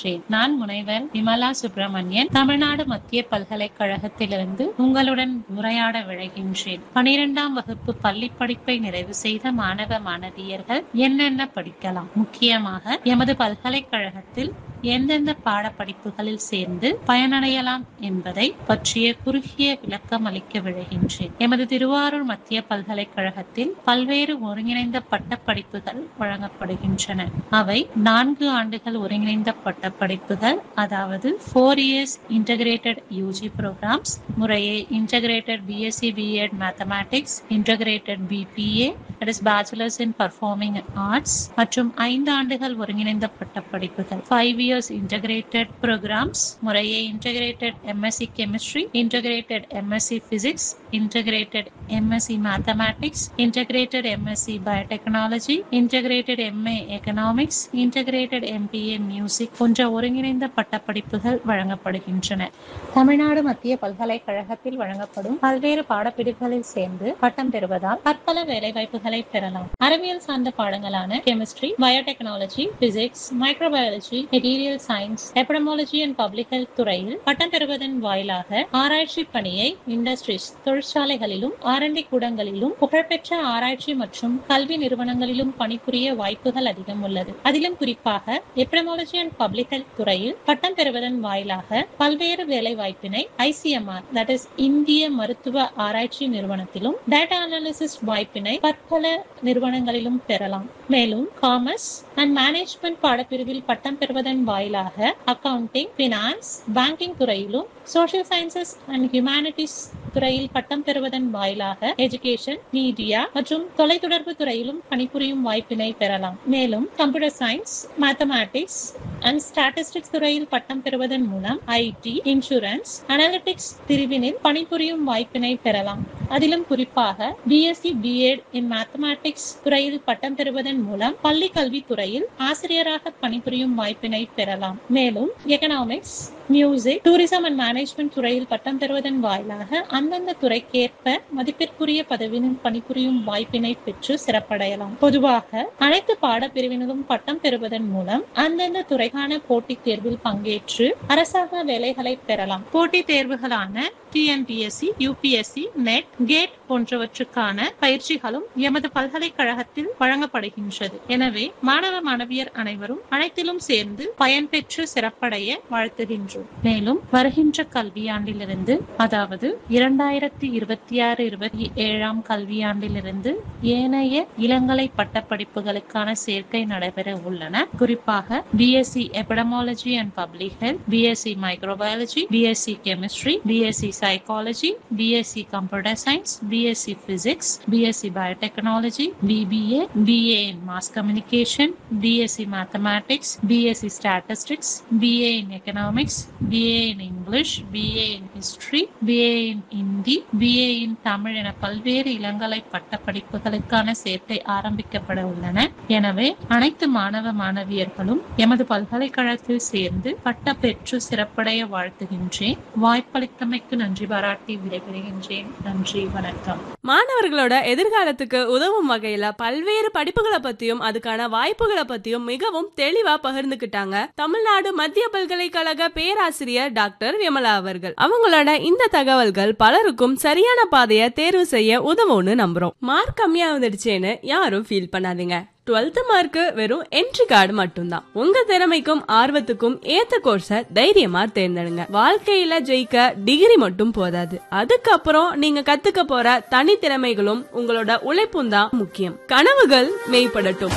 வரவேற்கின்றேன் நான் முனைவர் விமலா சுப்பிரமணியன் தமிழ்நாடு மத்திய பல்கலைக்கழகத்திலிருந்து உங்களுடன் உரையாட விழைகின்றேன் பனிரெண்டாம் வகுப்பு பள்ளி படிப்பை நிறைவு செய்த மாணவ மாணவியர்கள் என்னென்ன படிக்கலாம் முக்கியமாக எமது பல்கலைக்கழகத்தில் எந்தெந்த பாடப்படிப்புகளில் சேர்ந்து பயனடையலாம் என்பதை பற்றிய குறுகிய விளக்கம் அளிக்க விழைகின்றேன் எமது திருவாரூர் மத்திய பல்கலைக்கழகத்தில் பல்வேறு ஒருங்கிணைந்த பட்டப்படிப்புகள் வழங்கப்படுகின்றன அவை நான்கு ஆண்டுகள் ஒருங்கிணைந்த பட்டப்படிப்புகள் அதாவது four years integrated UG programmes முறையே integrated BSc BEd mathematics integrated BBA that is bachelors in performing arts மற்றும் ஐந்து ஆண்டுகள் ஒருங்கிணைந்த பட்டப்படிப்புகள் ஃபைவ் இயர்ஸ் இன்டகிரேட்டட் ப்ரோக்ராம்ஸ் முறையே integrated MSc chemistry integrated MSc physics integrated MSc mathematics integrated MSc biotechnology integrated MA economics integrated MBA music போன்ற ஒருங்கிணைந்த பட்டப்படிப்புகள் வழங்கப்படுகின்றன தமிழ்நாடு மத்திய பல்கலைக்கழகத்தில் வழங்கப்படும் பல்வேறு பாடப்பிரிவுகளில் சேர்ந்து பட்டம் பெறுவதால் பற்பல வேலைவாய்ப்புகளை பெறலாம் அறிவியல் சார்ந்த பாடங்களான chemistry biotechnology physics microbiology material science epidemiology and public health துறையில் பட்டம் பெறுவதன் வாயிலாக ஆராய்ச்சி பணியை இண்டஸ்ட்ரீஸ் தொழிற்சாலைகளிலும் ஆரண்டி கூடங்களிலும் புகழ்பெற்ற ஆராய்ச்சி மற்றும் கல்வி நிறுவனங்களிலும் பணிபுரிய வாய்ப்புகள் அதிகம் உள்ளது அதிலும் குறிப்பாக எப்டமாலஜி அண்ட் பப்ளிக் ஹெல்த் துறையில் பட்டம் பெறுவதன் வாயிலாக பல்வேறு வேலை வாய்ப்பினை ஐசிஎம்ஆர் தட் இஸ் இந்திய மருத்துவ ஆராய்ச்சி நிறுவனத்திலும் டேட்டா அனாலிசிஸ் வாய்ப்பினை பற்பல நிறுவனங்களிலும் பெறலாம் மேலும் காமர்ஸ் அண்ட் மேனேஜ்மெண்ட் பாடப்பிரிவில் பட்டம் பெறுவதன் வாயிலாக அக்கவுண்டிங் பினான்ஸ் பேங்கிங் துறையிலும் சோசியல் சயின்சஸ் அண்ட் ஹியூமானிட்டிஸ் துறையில் பட்டம் பெறுவதன் வாயிலாக எஜுகேஷன் மீடியா மற்றும் தொலைத்தொடர்பு துறையிலும் பணிபுரியும் வாய்ப்பினை பெறலாம் மேலும் computer science mathematics and statistics துறையில் பட்டம் பெறுவதன் மூலம் ஐடி இன்சூரன்ஸ் அனாலிட்டிக்ஸ் பிரிவினில் பணிபுரியும் வாய்ப்பினை பெறலாம் அதிலும் குறிப்பாக பிஎஸ்சி பிஎட் இன் மேத்தமேட்டிக்ஸ் துறையில் பட்டம் பெறுவதன் மூலம் பள்ளி கல்வி துறையில் ஆசிரியராக பணிபுரியும் வாய்ப்பினை பெறலாம் மேலும் economics music tourism and management துறையில் பட்டம் பெறுவதன் வாயிலாக அந்தந்த துறைக்கேற்ப மதிப்பிற்குரிய பதவியில் பணிபுரியும் வாய்ப்பினை பெற்று சிறப்படையலாம் பொதுவாக அனைத்து பாடப்பிரிவினரும் பட்டம் பெறுவதன் மூலம் அந்தந்த துறைக்கான போட்டித் தேர்வில் பங்கேற்று அரசாங்க வேலைகளை பெறலாம் போட்டித் தேர்வுகளான டிஎன்பிஎஸ்சி யூபிஎஸ்சி நெட் கேட் போன்றவற்றுக்கான பயிற்சிகளும் எமது பல்கலைக்கழகத்தில் வழங்கப்படுகின்றது எனவே மாணவ மாணவியர் அனைவரும் அனைத்திலும் சேர்ந்து பயன்பெற்று சிறப்படைய வாழ்த்துகின்றோம் மேலும் வருகின்ற கல்வியாண்டிலிருந்து அதாவது இரண்டாயிரத்தி இருபத்தி ஆறு இருபத்தி ஏழாம் கல்வியாண்டிலிருந்து ஏனைய இளங்கலை பட்டப்படிப்புகளுக்கான சேர்க்கை நடைபெற உள்ளன குறிப்பாக BSc epidemiology and public health BSc microbiology BSc chemistry BSc psychology, BSc Computer Science, BSc Physics, BSc Biotechnology, BBA, BA in Mass Communication, BSc Mathematics, BSc Statistics, BA in Economics, BA in English, BA in History, BA in Hindi, BA in Tamil என பல்வேறு இளங்கலை பட்ட படிப்புகளுக்கான சேர்க்கை ஆரம்பிக்கப்பட உள்ளன எனவே அனைத்து மாணவ மாணவியர்களும் எமது பல்கலைக்கழகத்தில் சேர்ந்து பட்ட பெற்று சிறப்படைய வாழ்த்துகின்றேன் வாய்ப்பளித்தமைக்கு நன்றி பாராட்டி விடைபெறுகின்றேன் நன்றி வணக்கம் மாணவர்களோட எதிர்காலத்துக்கு உதவும் வகையில பல்வேறு படிப்புகளை பத்தியும் அதுக்கான வாய்ப்புகளை பத்தியும் மிகவும் தெளிவா பகிர்ந்துகிட்டாங்க தமிழ்நாடு மத்திய பல்கலைக்கழக பேராசிரியர் டாக்டர் விமலா அவர்கள் அவங்களோட இந்த தகவல்கள் பலருக்கும் சரியான பாதையை தேர்வு செய்ய உதவும்னு நம்புறோம் மார்க் கம்மியா வந்துடுச்சேன்னு யாரும் ஃபீல் பண்ணாதீங்க டுவெல்த் மார்க் வெறும் என்ட்ரி கார்டு மட்டும்தான் உங்க திறமைக்கும் ஆர்வத்துக்கும் ஏத்த கோர்ஸ தைரியமா தேர்ந்தெடுங்க வாழ்க்கையில ஜெயிக்க டிகிரி மட்டும் போதாது அதுக்கப்புறம் நீங்க கத்துக்க போற தனித்திறமைகளும் உங்களோட உழைப்பும் தான் முக்கியம் கனவுகள் மெய்ப்படட்டும்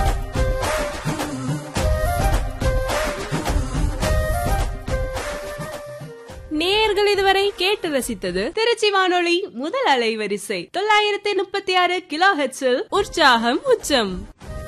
நேயர்கள் இதுவரை கேட்டு ரசித்தது திருச்சி வானொலி முதல் அலைவரிசை தொள்ளாயிரத்தி முப்பத்தி ஆறு கிலோ ஹெட்ஸில் உற்சாகம் உச்சம்